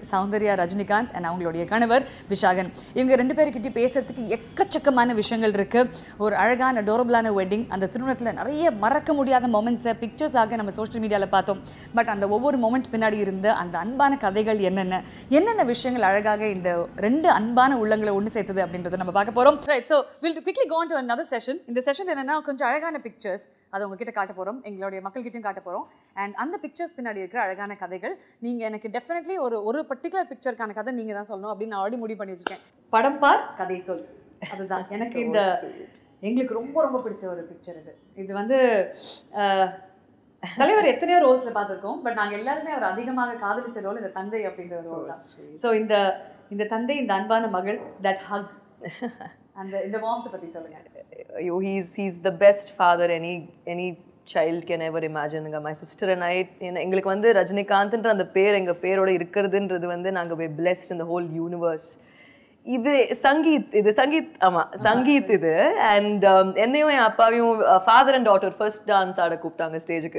Soundarya Rajinikanth and அவங்களுடைய கணவர் விஷாகன் இவங்க ரெண்டு பேருக்கிட்ட பேசுறதுக்கு எக்கச்சக்கமான விஷயங்கள் இருக்கு ஒரு அழகான டோரபிளான வெட்டிங் அந்த திருமணத்தில் நிறைய மறக்க முடியாத மொமெண்ட்ஸை பிக்சர்ஸாக நம்ம சோஷியல் மீடியாவில் பார்த்தோம் பட் அந்த ஒவ்வொரு மொமெண்ட் பின்னாடி இருந்த அந்த அன்பான கதைகள் என்னென்ன என்னென்ன விஷயங்கள் அழகாக இந்த ரெண்டு அன்பான உள்ளங்களை ஒன்று சேர்த்தது அப்படின்றத நம்ம பார்க்க போகிறோம் right so will quickly go on to another session இந்த செஷன் என்னன்னா கொஞ்சம் அழகான பிக்சர்ஸ் அதை உங்ககிட்ட காட்ட போகிறோம் எங்களுடைய மக்கள்கிட்டயும் காட்ட போகிறோம் அண்ட் அந்த பிக்சர்ஸ் பின்னாடி இருக்கிற அழகான கதைகள் நீங்கள் எனக்கு டெஃபினெட்லி ஒரு ஒரு பர்டிகுலர் பிக்சருக்கான கதை நீங்கள் தான் சொல்லணும் அப்படின்னு நான் ஆல்ரெடி முடிவு பண்ணி வச்சிருக்கேன் படம் பார் கதை சொல் அதுதான் எனக்கு இந்த எங்களுக்கு ரொம்ப ரொம்ப பிடிச்ச ஒரு பிக்சர் இது இது வந்து அஹ், தலைவர் எத்தனையோ ரோல்ஸில் பார்த்துருக்கோம் பட் நாங்கள் எல்லாருமே அவர் அதிகமாக காதலிச்ச ரோல் இந்த தந்தை அப்படின்ற ஒரு ரோல் தான் ஸோ இந்த இந்த தந்தை இந்த அன்பான மகள் தட் ஹக் அந்த இந்த வார்த்தை பற்றி சொல்லுங்க ஐயோ he's he's the best father any any child can ever இமேஜினுங்க மை சிஸ்டர் அண்ட் ஐ எங்களுக்கு வந்து ரஜினிகாந்த்ன்ற அந்த பேர் எங்கள் பேரோட இருக்கிறதுன்றது வந்து நாங்கள் வே பிளெஸ்ட் இந்த ஹோல் யூனிவர்ஸ் இது சங்கீத் இது சங்கீத் ஆமாம் சங்கீத் இது அண்ட் என்னையும் என் அப்பாவையும் father and daughter first dance ஆட கூப்பிட்டாங்க ஸ்டேஜுக்கு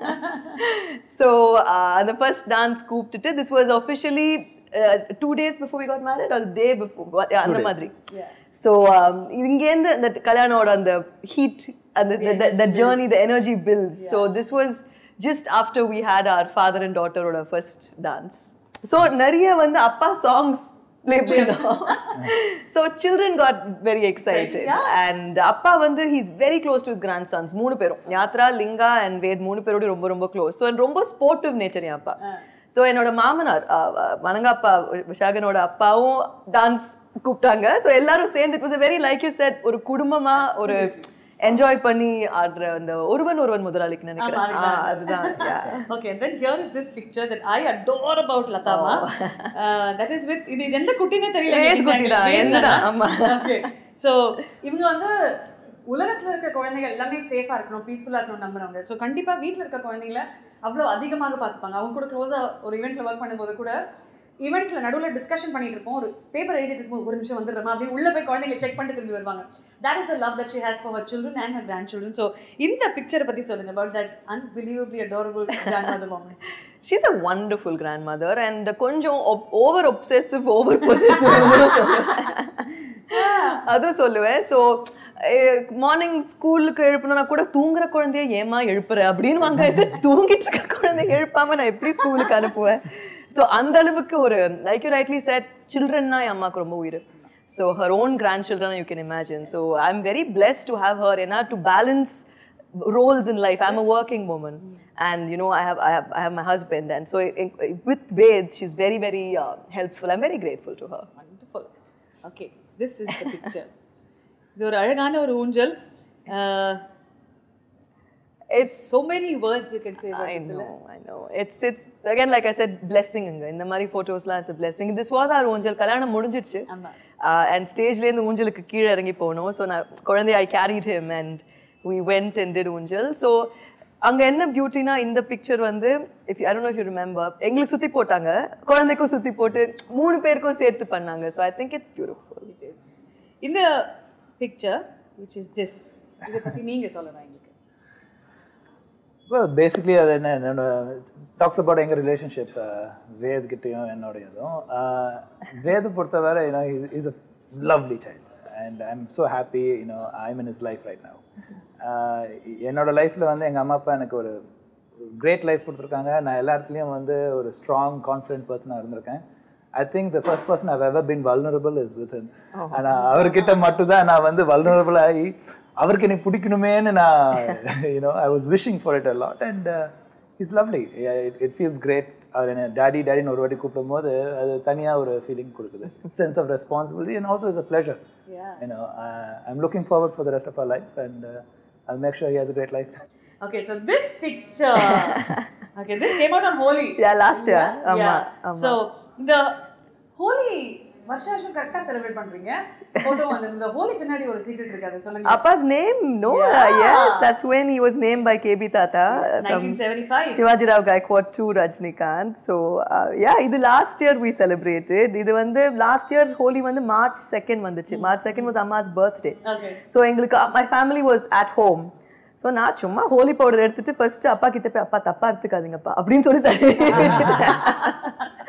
ஸோ அந்த ஃபர்ஸ்ட் டான்ஸ் கூப்பிட்டுட்டு this was officially two days before we got married our day before அந்த மாதிரி ஸோ இங்கேருந்து அந்த கல்யாணோட அந்த ஹீட் அந்த the journey the energy bills so this was just after we had our father and டாட்டரோட first dance so நிறைய வந்து அப்பா சாங்ஸ் ப்ளே பண்ணோம் so children got very excited and அப்பா வந்து he's very close to grandsons மூணு பேரும் Yatra Lingaa and Ved மூணு பேரோட ரொம்ப ரொம்ப க்ளோஸ் ஸோ ரொம்ப ஸ்போர்ட்டிவ் நேச்சர் என் அப்பா ஸோ என்னோட மாமனார் அஹ், அஹ், வணங்காப்பா விஷாகனோட அப்பாவும் டான்ஸ் கூப்பிட்டாங்க ஸோ எல்லாரும் சேர்ந்து it was very like you said ஒரு குடும்பமா ஒரு என்ஜாய் பண்ணி ஆடுற அந்த ஒருவன் ஒருவன் முதலாளிக்கு நினைக்கிறேன் ஆ, அதுதான் yeah. Okay then here is this picture that I adore about லதாமா தட் இஸ் வித் இது இது எந்த குட்டினே தெரியல வேத் எனக்கு. குட்டி தான், வேத் என்னதான், தானா? ஆமா. ஓகே ஸோ இவங்க வந்து உலகத்துல இருக்க குழந்தைகள் எல்லாமே சேஃபா இருக்கணும் பீஸ்ஃபுல்லா இருக்கணும் நம்புறவங்க ஸோ கண்டிப்பா வீட்ல இருக்க குழந்தைங்கள அவ்வளோ அதிகமாக பார்த்துப்பாங்க அவங்க கூட க்ளோஸா ஒரு ஈவெண்ட்ல ஒர்க் பண்ணும்போது கூட ஈவெண்ட்ல நடுவில் டிஸ்கஷன் பண்ணிட்டு இருப்போம் ஒரு பேப்பர் எழுதிட்டு இருக்கும் ஒரு நிமிஷம் வந்துடுறோமா அப்படி உள்ள போய் குழந்தைங்களை செக் பண்ணிட்டு திரும்பி வருவாங்க that is the love that she has for her children and her grandchildren so இந்த பிக்சரை பத்தி சொல்லுங்க about that unbelievably adorable grandmother moment she's a wonderful grandmother and கொஞ்சம் ஓவர் ஒப்செசிவ் ஓவர் பொசசிவ் அதுவும் சொல்லுவேன் so morning ஸ்கூலுக்கு எழுப்பணும்னா கூட தூங்குற குழந்தைய ஏமா எழுப்புற அப்படின்னு வாங்க தூங்கிட்டு இருக்க குழந்தைய எழுப்பாம நான் எப்படி ஸ்கூலுக்கு அனுப்புவேன் ஸோ அந்த அளவுக்கு ஒரு லைக் யூ ரைட்லி செட் சில்ட்ரன்னா என் அம்மாவுக்கு ரொம்ப உயிர் so her own grandchildren you can imagine so I am very blessed to have her ஏன்னா to balance roles in life. I'm a working woman, and you know I have I have I have my husband, and so i- i- with Ved, she's very very uh, helpful. I'm very grateful to her. wonderful okay this is the picture இது ஒரு அழகான ஒரு ஊஞ்சல் It's so many words you can say about I this, know, I know. It's it's again like I said, blessing அங்க இந்த மாதிரி photos it's a blessing. This was our ஊஞ்சல் கல்யாணம் முடிஞ்சிடுச்சு ஆமா. அண்ட் ஸ்டேஜ்லேருந்து ஊஞ்சலுக்கு கீழே இறங்கி போனோம் ஸோ நான் குழந்தை I carried him and we went and did ஊஞ்சல் ஸோ அங்கே என்ன பியூட்டினா இந்த பிக்சர் வந்து if I don't you remember எங்களுக்கு சுற்றி போட்டாங்க குழந்தைக்கும் சுற்றி போட்டு மூணு பேருக்கும் சேர்த்து பண்ணாங்க so I think it's beautiful It is. இந்த picture which is this இதை பத்தி நீங்க சொல்லணும் எங்களுக்கு well basically அது என்ன என்னோட டாக்ஸ் அபவுட் எங்கள் ரிலேஷன்ஷிப் வேத்கிட்டையும் என்னோட இதுவும் Uh, வேத பொறுத்தவரை you know is a lovely child and I am so happy you know I am in is life right now என்னோட லைஃப்பில் வந்து எங்கள் அம்மா அப்பா எனக்கு ஒரு கிரேட் லைஃப் கொடுத்துருக்காங்க நான் எல்லா இடத்துலையும் வந்து ஒரு ஸ்ட்ராங் கான்ஃபிடென்ட் பர்சனாக இருந்திருக்கேன் I think the first person I've ever been vulnerable is with him ஆனால் அவர்கிட்ட மட்டும்தான் நான் வந்து vulnerable ஆகி அவருக்கு எனக்கு பிடிக்கணுமேன்னு நான் you know I was wishing for it a lot and is lovely it feels great அவர் என்ன டேடி டேடின்னு ஒரு வாட்டி கூப்பிடும் போது அது தனியாக ஒரு ஃபீலிங் கொடுக்குது sense of responsibility and also is a pleasure you know I am looking forward for the rest of அவர் life and I make sure he has a great life Okay, so this picture, okay, this came out on Holi. Yeah, last year. ஆமா, Yeah. So இந்த ஹோலி வருஷ வருஷம் கரெக்டா celebrate பண்றீங்க photo அந்த இந்த ஹோலி பின்னாடி ஒரு சீக்ரெட் இருக்கு அதை சொல்லுங்க Appa's name, no? yes, that's when he was named by KB Tata. from 1975 Shivaji Rao Gaikwad to Rajnikant. So, uh, yeah, இது last year we celebrated. இது வந்து last year Holi வந்து March 2nd வந்துச்சு. March 2nd was Amma's birthday. Okay. So எங்களுக்கு my family was at home. So நான் சும்மா Holi powder எடுத்துட்டு first அப்பா கிட்ட போய் அப்பா தப்பா எடுத்துக்காதீங்கப்பா அப்படின்னு சொல்லி தள்ளி விட்டுட்டேன்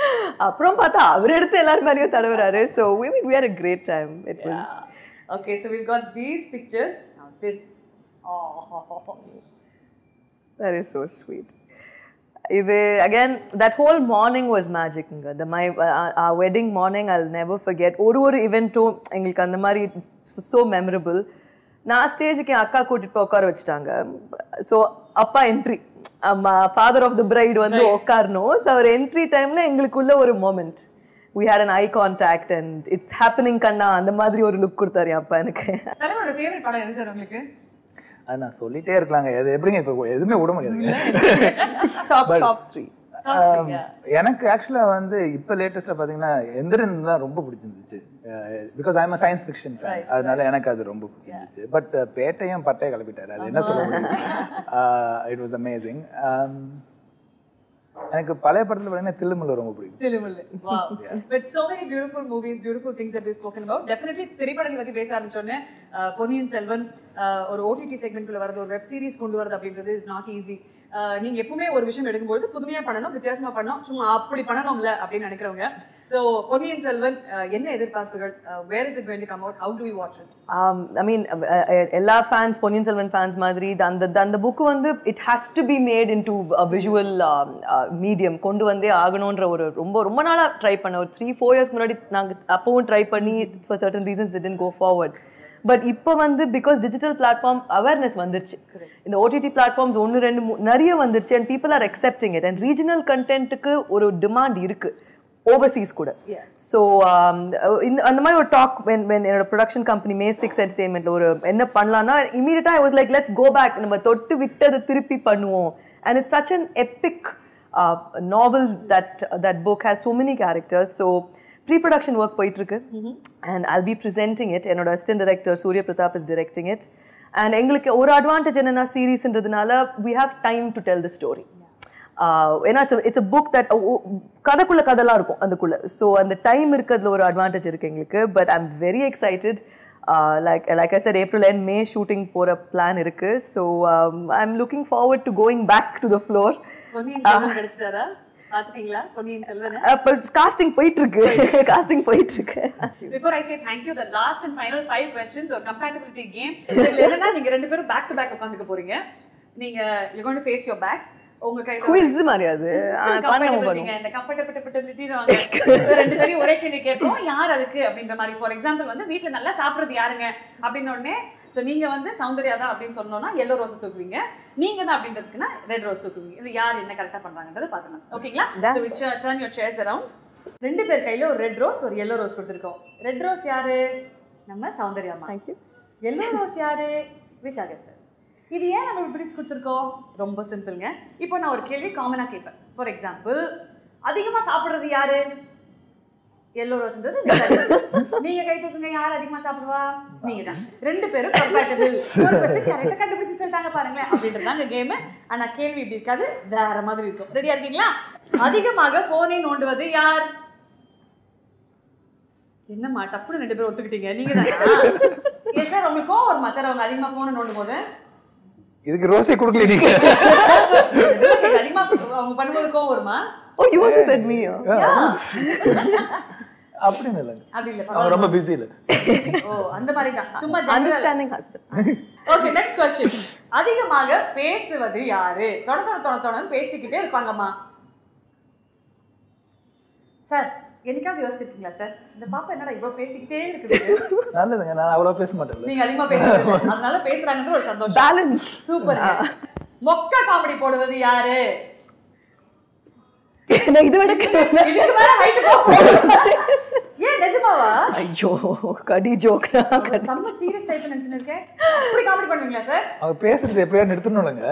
அப்புறம் பார்த்தா அவர் எடுத்து எல்லாரும் மேலேயும் தடவுறாரு so we we had a great time it was Okay, so we've got these pictures. Now this. Oh. that is so sweet இது again that whole morning was magic இங்க the my uh, our wedding morning I'll never forget ஒரு ஒரு இவெண்ட்டும் எங்களுக்கு அந்த மாதிரி so memorable நான் ஸ்டேஜுக்கு என் அக்கா கூட்டிட்டு போய் உட்கார வச்சுட்டாங்க ஸோ அப்பா entry father of the bride வந்து உட்காரணும் ஸோ அவர் என்ட்ரி டைம்ல எங்களுக்குள்ள ஒரு moment we had an eye contact and it's happening கண்ணா அந்த மாதிரி ஒரு லுக் கொடுத்தாரு என் அப்பா எனக்கு தலைவரோட ஃபேவரட் படம் எது சார் உங்களுக்கு அது நான் சொல்லிட்டே இருக்கலாங்க எது எப்படிங்க இப்போ எதுவுமே விட முடியாதுங்க டாப் டாப் த்ரீ Um, எனக்கு ஆக்சுவலாக வந்து இப்போ லேட்டஸ்ட்டாக பார்த்தீங்கன்னா எந்திரன் தான் ரொம்ப பிடிச்சிருந்துச்சு because I'm science fiction fan அதனால எனக்கு அது ரொம்ப பிடிச்சிருந்துச்சு பட் பேட்டையும் பட்டையை கிளப்பிட்டாரு அது என்ன சொல்ல முடியும் இட் வாஸ் அமேசிங் எனக்கு பழைய படத்தில் பார்த்தீங்கன்னா தில்லுமுள்ள ரொம்ப பிடிக்கும் Thirumalai. Wow. With so many beautiful movies, beautiful things that we've spoken about. Definitely திரைப்படங்கள் பத்தி பேச ஆரம்பிச்சோன்னே அஹ், பொன்னியின் செல்வன் அஹ், ஒரு ஓடிடி செக்மெண்ட்குள்ள வரது ஒரு வெப் சீரிஸ் கொண்டு வரது அப்படின்றது இஸ் நாட் ஈஸி நீங்க எப்பவுமே ஒரு விஷயம் எடுக்கும்போது புதுமையா பண்ணணும் வித்தியாசமா பண்ணணும் சும்மா அப்படி பண்ணணும்ல அப்படின்னு நினைக்கிறவங்க ஸோ பொன்னியின் செல்வன் அஹ், என்ன எதிர்பார்ப்புகள் where is it going to come out how do we watch it I mean எல்லா ஃபேன்ஸ் பொன்னியின் செல்வன் ஃபேன்ஸ் மாதிரி இது அந்த அந்த புக்கு வந்து it has to be made into visual medium கொண்டு வந்தே ஆகணுன்ற ஒரு ரொம்ப ரொம்ப நாளாக ட்ரை பண்ண ஒரு த்ரீ ஃபோர் இயர்ஸ் முன்னாடி நாங்கள் அப்பவும் ட்ரை பண்ணி for certain reasons it go forward but இப்போ வந்து பிகாஸ் டிஜிட்டல் பிளாட்ஃபார்ம் அவேர்னஸ் வந்துருச்சு இந்த ஓடிடி பிளாட்ஃபார்ம்ஸ் ஒன்று ரெண்டு மூ- நிறைய வந்துருச்சு and people are accepting it and regional கண்டென்ட்டுக்கு ஒரு டிமாண்ட் இருக்குது ஓவர்சீஸ் கூட ஸோ இந்த அந்த மாதிரி ஒரு டாக் வென் வென் என்னோட ப்ரொடக்ஷன் கம்பெனி மே சிக்ஸ் என்டர்டைன்மெண்ட்ல ஒரு என்ன பண்ணலாம்னா இமீடியட்டாக I was like let's go back நம்ம தொட்டு விட்டதை திருப்பி பண்ணுவோம் and it's such an epic novel that that book has so many characters so pre production work போயிட்டு இருக்கு and I'll be presenting it என்னோட assistant director Surya Pratap is directing it and எங்களுக்கு ஒரு அட்வான்டேஜ் என்னன்னா சீரீஸ்ன்றதுனால we have time to tell the story ஆஹ் ஏன்னா it's a book that கதைக்குள்ள கதைலாம் இருக்கும் அதுக்குள்ள ஸோ அந்த டைம் இருக்கிறதுல ஒரு அட்வான்டேஜ் இருக்கு எங்களுக்கு but I am very excited like like I said April and May shooting போகிற பிளான் இருக்கு so I am looking forward to going back to the floor Ponniyin Selvan கிடைச்சிட்டாரா பாத்துட்டீங்களா பொன்னியின் செல்வன் அப்போ காஸ்டிங் போயிட்டு இருக்கு காஸ்டிங் போயிட்டு இருக்கு before I say thank you the last and final five questions ஒரு கம்பேட்டபிலிட்டி கேம் இதுல என்னன்னா நீங்க ரெண்டு பேரும் பேக் டு பேக் உட்காந்துக்க போறீங்க நீங்க you going to face your backs உங்க கையில குவிஸ் மாதிரி அது ஆ, பண்ண பண்ணுவோம் இந்த கம்பேட்டபிலிட்டி ரெண்டு பேரும் ஒரே கேள்வி கேட்போம் யார் அதுக்கு அப்படின்ற மாதிரி ஃபார் எக்ஸாம்பிள் வந்து வீட்ல நல்லா சாப்பிடுறது யாருங்க அப்படின்னு உடனே ஸோ நீங்க வந்து சௌந்தர்யா தான் அப்படின்னு சொன்னோம்னா எல்லோ ரோஸ் தூக்குவீங்க நீங்க தான் அப்படின்றதுக்குன்னா ரெட் ரோஸ் தூக்குவீங்க இது யார் என்ன கரெக்டா பண்றாங்கன்றத பார்க்கலாம் ஓகேங்களா so which turn your chairs around ரெண்டு பேர் கையில ஒரு ரெட் ரோஸ் ஒரு எல்லோ ரோஸ் கொடுத்துருக்கோம் ரெட் ரோஸ் யாரு நம்ம சௌந்தர்யாமா தேங்க்யூ எல்லோ ரோஸ் யாரு விஷாகன் சார் இது ஏன் நம்ம இப்படி பிரிச்சு கொடுத்துருக்கோம் ரொம்ப சிம்பிள்ங்க இப்போ நான் ஒரு கேள்வி காமனாக கேட்பேன் ஃபார் எக்ஸாம்பிள் அதிகமாக சாப்பிட்றது யாரு எல்லோ ரோஸ்ன்றது விஷாகன் sir. நீங்க கை தூக்குங்க யார் அதிகமா சாப்பிடுவா நீங்க தான் ரெண்டு பேரும் கம்பேட்டபிள் ஒரு கொஸ்டின் கரெக்டாக கண்டுபிடிச்சு சொல்லிட்டாங்க பாருங்களேன் அப்படின்றதாங்க கேம் ஆனா கேள்வி இப்படி இருக்காது வேற மாதிரி இருக்கும் ரெடியா இருக்கீங்களா அதிகமாக போனை நோண்டுவது யார் என்னம்மா டப்புன்னு ரெண்டு பேரும் ஒத்துக்கிட்டீங்க நீங்க தானா ஏன் சார் உங்களுக்கு கோவம் வருமா சார் அவங்க அதிகமா போனை நோண்டும் போது இதுக்கு ரோஸே கொடுக்கல நீங்க அதிகமா அவங்க பண்ணும்போது கோவம் வருமா oh you also said me அப்படின்னு இல்லைங்க அப்படி இல்ல அவங்க ரொம்ப பிஸி இல்லை ஓ அந்த மாதிரி தான் சும்மா understanding husband okay next question அதிகமாக பேசுவது யாரு தொட தொட தொட தொடன்னு பேசிக்கிட்டே இருப்பாங்கம்மா சார் என்னைக்காவது யோசிச்சிருக்கீங்களா சார் இந்த பாப்பா என்னடா இவ்வளவு பேசிக்கிட்டே இருக்குது நல்லதுங்க நான் அவ்வளோ பேச மாட்டேன் நீங்க அதிகமா பேசுறது இல்ல. அதனால பேசுறாங்கன்ற ஒரு சந்தோஷம் பேலன்ஸ் சூப்பர் மொக்க காமெடி போடுவது யாரு எனக்கு இது விட இதுக்கு மேல ஹைட் ஏன் நிஜமாவா ஐயோ கடி ஜோக்னா ஒரு செம்ம சீரியஸ் டைப் நினைச்சுருக்கேன் அப்படி காமெடி பண்ணுவீங்களா சார் அவங்க பேசுறது எப்படியா நிறுத்தணும்லங்க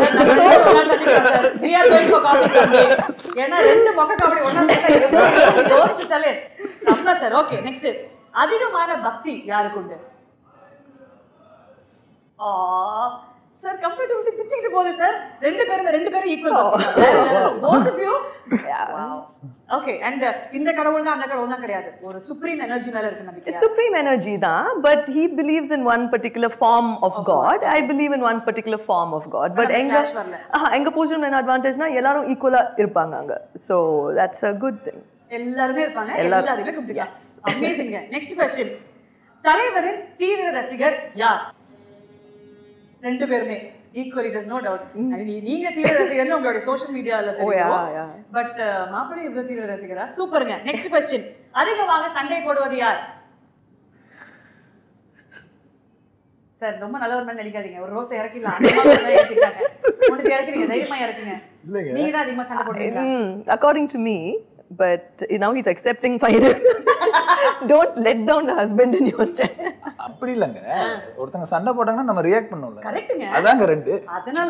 ஏன்னா ரெண்டு மொக்க காமெடி ஒண்ணா சேர்த்தா யோசிச்சாலே செம்ம சார் ஓகே நெக்ஸ்ட் அதிகமான பக்தி யாருக்கு உண்டு ஆ சார் கம்ப்ளீட் பிச்சுக்கிட்டு போகுது சார் ரெண்டு பேருமே ரெண்டு பேரும் equal both of you okay and இந்த கடவுள் தான் அந்த கடவுள் தான் கிடையாது ஒரு சுப்ரீம் எனர்ஜி மேல இருக்கு நம்பிக்கை supreme energy தான் but he believes in one particular form of god i believe in one particular form of god but அந்த எங்க clash வரல. ஆஹா, எங்க பொசிஷன் என்ன அட்வான்டேஜ்னா எல்லாரும் ஈக்குவலா இருப்பாங்க அங்க so that's a good thing எல்லாருமே இருப்பாங்க எல்லாரும். எல்லாருமே கூப்பிட்டுக்கலாம் அமேசிங்க நெக்ஸ்ட் கொஸ்டின் தலைவரின் தீவிர ரசிகர் யார் ரெண்டு பேருமே ஈக்குவலி டஸ் நோ டவுட் நீங்க தீவிர ரசிகர்னு உங்களுடைய சோஷியல் மீடியால yeah, தெரியும் yeah. பட் மாப்பிள்ளை இவ்வளவு தீவிர ரசிகரா சூப்பருங்க நெக்ஸ்ட் கொஸ்டின் அதிகமாக சண்டை போடுவது யார் சார் ரொம்ப நல்லவர் மாதிரி நடிக்காதீங்க ஒரு ரோஸ் இறக்கிடலாம் அதிகமா தான் இறக்கிட்டாங்க உனக்கு இறக்குறீங்க தைரியமா இறக்குங்க இல்லைங்க. நீங்க தான் அதிகமா சண்டை போடுவீங்களா Mm, according to me, but uh, now he's accepting fine. Don't let down the husband in your stand. அப்படி இல்லைங்க ஒருத்தங்க சண்டை போட்டாங்கன்னா நம்ம ரியாக்ட் பண்ணுவோம்ல கரெக்ட்டுங்க அதாங்க ரெண்டு அதனால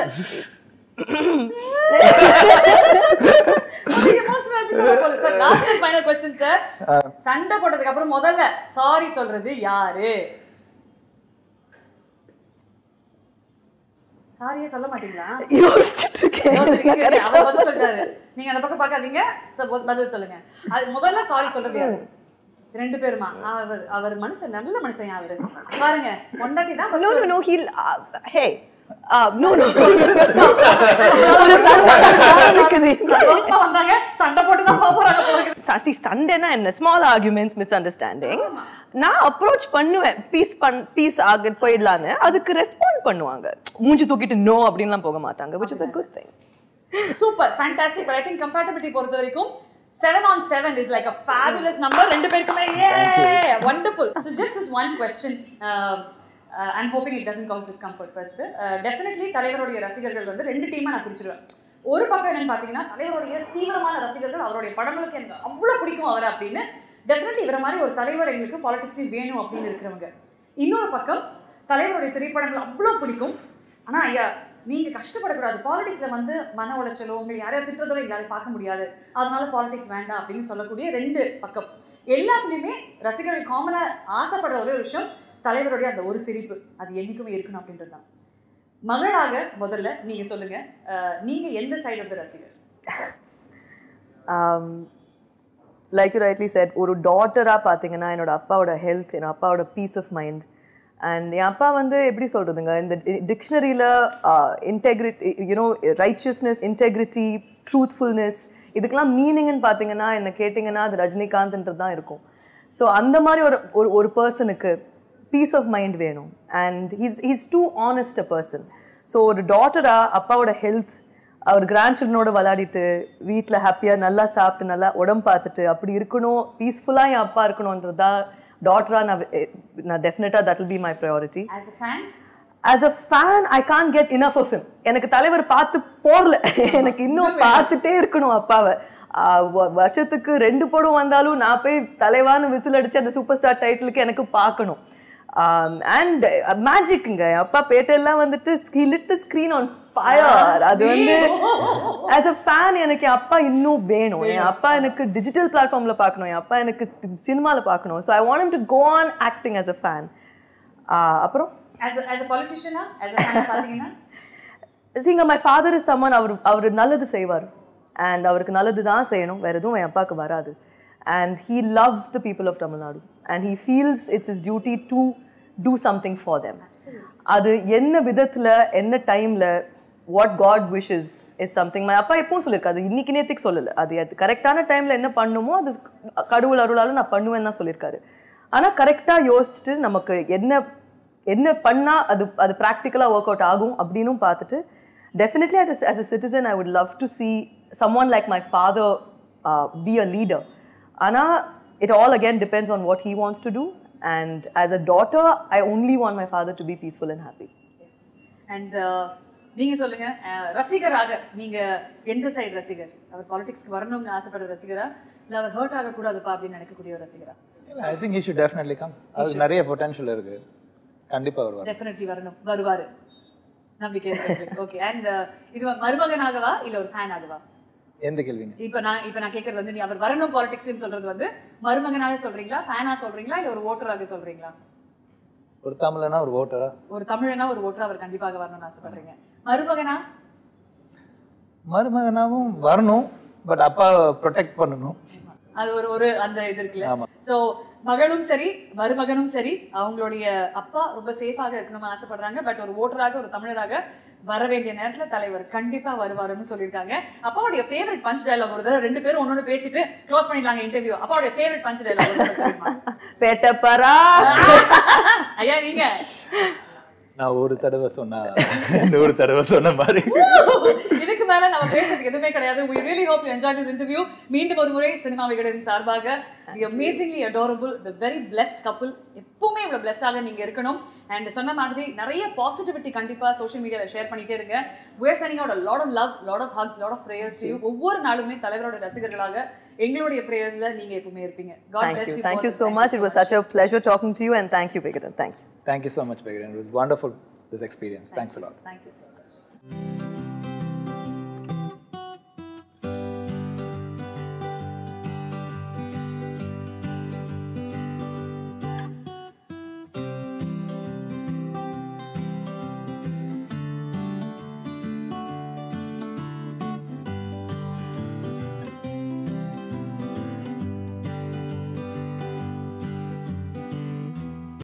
லாஸ்ட் ஃபைனல் கொஸ்டின் சார் சண்டை போட்டதுக்கு அப்புறம் முதல்ல சாரி சொல்றது யாரு சாரியே சொல்ல மாட்டீங்களா யோசிச்சுட்டு இருக்கேன். யோசிச்சுட்டு இருக்கீங்க. அவர் பதில் சொல்லிட்டாரு நீங்க அந்த பக்கம் பார்க்காதீங்க ச- ப- பதில் சொல்லுங்க அது முதல்ல சாரி சொல்றது யாரு ரெண்டு பேருமா அவர் அவர் மனுஷன் நல்ல மனுஷன் அவரு பாருங்க பொண்டாட்டி தான் No, first no, no. He'll. Uh, hey. Uh, no, no. ஒரு சண்டை சந்தோஷமா வந்தாங்க சண்டை போட்டு தான் போக போறாங்க போல இருக்கு. சாசி சண்டைனா என்ன ஸ்மால் ஆர்குமெண்ட்ஸ் மிஸ் அண்டர்ஸ்டாண்டிங் நான் அப்ரோச் பண்ணுவேன் பீஸ் பண் பீஸ் ஆக போயிடலான்னு அதுக்கு ரெஸ்பாண்ட் பண்ணுவாங்க மூஞ்சி தூக்கிட்டு நோ அப்படின்லாம் போக மாட்டாங்க which is a good thing super fantastic but I think compatibility பொறுத்த வரைக்கும் seven on seven is like a fabulous number ரெண்டு பேருக்குமே wonderful so just this one question I'm hoping it doesn't cause discomfort first definitely தலைவருடைய ரசிகர்கள் வந்து ரெண்டு டீமா நான் பிரிச்சிருவேன் ஒரு பக்கம் என்னன்னு பார்த்தீங்கன்னா தலைவருடைய தீவிரமான ரசிகர்கள் அவருடைய படங்களுக்கு எனக்கு அவ்வளோ பிடிக்கும் அவரை அப்படின்னு டெஃபினெட்லி இவர மாதிரி ஒரு தலைவர் எங்களுக்கு பாலிடிக்ஸ்லையும் வேணும் அப்படின்னு இருக்கிறவங்க இன்னொரு பக்கம் தலைவருடைய திரைப்படங்கள் அவ்வளோ பிடிக்கும் ஆனா ஐயா நீங்க கஷ்டப்படக்கூடாது பாலிடிக்ஸ்ல வந்து மன உளைச்சலோ உங்களை யாரையா திட்டுறதோ எங்களால பார்க்க முடியாது அதனால பாலிடிக்ஸ் வேண்டாம் அப்படின்னு சொல்லக்கூடிய ரெண்டு பக்கம் எல்லாத்துலயுமே ரசிகர்கள் காமனா ஆசைப்படுற ஒரே ஒரு விஷயம் தலைவருடைய அந்த ஒரு சிரிப்பு அது என்னைக்குமே இருக்கணும் அப்படின்றது தான் மகளாக முதல்ல நீங்க சொல்லுங்க அஹ், நீங்க எந்த சைடு ஆஃப் த ரசிகர் லைக் யூ ரைட்லி செட் ஒரு டாட்டராக பார்த்தீங்கன்னா என்னோட அப்பாவோட ஹெல்த் என்னோட அப்பாவோட பீஸ் ஆஃப் மைண்ட் அண்ட் என் அப்பா வந்து எப்படி சொல்கிறதுங்க இந்த டிக்ஷனரியில் integrity you know righteousness integrity truthfulness இதுக்கெல்லாம் மீனிங்னு பார்த்தீங்கன்னா என்ன கேட்டிங்கன்னா அது ரஜினிகாந்த்ன்றது தான் இருக்கும் ஸோ அந்த மாதிரி ஒரு ஒரு ஒரு பர்சனுக்கு பீஸ் ஆஃப் மைண்ட் வேணும் and he's he's too honest a person so ஒரு டாட்டராக அப்பாவோட ஹெல்த் அவர் கிராண்ட் சில்ட்ரனோட விளையாடிட்டு வீட்டில் ஹாப்பியாக நல்லா சாப்பிட்டு நல்லா உடம்பு பார்த்துட்டு அப்படி இருக்கணும் பீஸ்ஃபுல்லாக என் அப்பா இருக்கணுன்றதா டாட்டராக நான் வி- நான் டெஃபினட்டாக that will be my priority as a fan as a fan I can't get enough of him எனக்கு தலைவர் பார்த்து போறல எனக்கு இன்னும் பார்த்துட்டே இருக்கணும் அப்பாவை ஆஹ் வ- வருஷத்துக்கு ரெண்டு படம் வந்தாலும் நான் போய் தலைவான்னு விசில் அடிச்சு அந்த சூப்பர் ஸ்டார் டைட்டிலுக்கு எனக்கு பார்க்கணும் அண்ட் மேஜிக்குங்க என் அப்பா பேட்டையெல்லாம் வந்துட்டு he lit the screen on fire அது வந்து ஆஸ் அ ஃபேன் எனக்கு என் அப்பா இன்னும் வேணும் என் அப்பா எனக்கு டிஜிட்டல் பிளாட்ஃபார்ம்ல பார்க்கணும் என் அப்பா எனக்கு சினிமால பார்க்கணும் so I want to go on acting as a fan அப்புறம் ஆஸ் ஆஸ் அ பொலிட்டிஷியனா ஆஸ் அ ஃபேன் பார்த்தீங்கன்னா சீங்க மை ஃபாதர் இஸ் சம்மன் அவர் அவர் நல்லது செய்வார் அண்ட் அவருக்கு நல்லது தான் செய்யணும் வேற எதுவும் என் அப்பாவுக்கு வராது and he loves the people of Tamil Nadu and he feels it's is duty to do something for them அது என்ன விதத்தில் என்ன டைமில் what god wishes is something my அப்பா எப்பவும் சொல்லியிருக்காரு அது இன்னைக்கு நேத்துக்கு சொல்லலை அது அது கரெக்டான டைமில் என்ன பண்ணுமோ அது கடவுள் அருளாலும் நான் பண்ணுவேன்னு தான் சொல்லியிருக்காரு ஆனால் கரெக்டாக யோசிச்சுட்டு நமக்கு என்ன என்ன பண்ணா அது அது ப்ராக்டிக்கலாக ஒர்க் அவுட் ஆகும் அப்படின்னும் பார்த்துட்டு definitely as as a citizen ஐ would love to see someone like my father uh, be a leader ஆனால் it all again depends on what he wants to do and as a daughter I only want my father to be peaceful and happy and நீங்க சொல்லுங்க அஹ், ரசிகராக நீங்க எந்த side ரசிகர் அவர் பாலிடிக்ஸ்க்கு வரணும்னு ஆசைப்படுற ரசிகரா இல்ல அவர் hurt ஆகக்கூடாதுப்பா அப்படின்னு நினைக்கக்கூடிய ஒரு ரசிகரா I think you should definitely come அது நிறைய பொட்டன்ஷியல் இருக்கு கண்டிப்பா வருவார் டெஃபினெட்லி வரணும் வருவாரு நம்பிக்கை ஓகே அண்ட் இது மருமகனாகவா இல்ல ஒரு ஃபேன் ஆகவா எந்த கேள்விங்க இப்ப நான் இப்ப நான் கேக்குறது வந்து நீ அவர் வரணும் பாலிடிக்ஸ்னு சொல்றது வந்து மருமகனாக சொல்றீங்களா ஃபேனா சொல்றீங்களா இல்ல ஒரு ஓட்டராக சொல்றீங்களா ஒரு தமிழனா ஒரு ஓட்டரா ஒரு தமிழனா ஒரு ஓட்டரா அவர் கண்டிப்பாக வரணும்னு ஆசைப்படுறீங்க மருமகனா மருமகனாவும் வரணும் பட் அப்பா ப்ரொடெக்ட் பண்ணணும் அது ஒரு ஒரு அந்த இது இருக்குல்ல சோ மகளும் சரி மருமகனும் சரி அவங்களுடைய அப்பா ரொம்ப சேஃபாக இருக்கணும்னு ஆசைப்படுறாங்க பட் ஒரு ஓட்டராக ஒரு தமிழராக வர வேண்டிய நேரத்துல தலைவர் கண்டிப்பா வருவாருன்னு சொல்லியிருக்காங்க அப்பாவுடைய ஃபேவரட் பஞ்ச் டயலாக் ஒரு தடவை ரெண்டு பேரும் ஒன்னொன்னு பேசிட்டு க்ளோஸ் பண்ணிடலாங்க இன்டர்வியூ அப்பாவுடைய ஃபேவரட் பஞ்ச் டயலாக் பேட்டப்பரா ஐயா நீங்க நான் ஒரு தடவை சொன்னா நூறு தடவை சொன்ன மாதிரி இதுக்கு மேல நம்ம பேசுறதுக்கு எதுவுமே கிடையாது we really hope you enjoyed this interview மீண்டும் ஒரு முறை சினிமா விகடன் சார்பாக the amazingly adorable the very blessed couple எப்பவுமே இவ்வளவு பிளஸ்டாக நீங்க இருக்கணும் அண்ட் சொன்ன மாதிரி நிறைய பாசிட்டிவிட்டி கண்டிப்பா சோஷியல் மீடியால ஷேர் பண்ணிட்டே இருங்க we're sending out a lot of love lot of hugs lot of prayers to you ஒவ்வொரு நாளுமே தலைவரோட ரசிகர்களாக எங்களுடைய பிரேயர்ஸ்ல நீங்க எப்பவுமே இருப்பீங்க god Thank bless you. you Thank both. you so much. It was such a pleasure talking to you and thank you, Vigadan. Thank you. Thank you so much, Megan. It was wonderful, this experience. Thanks a lot. thank you so much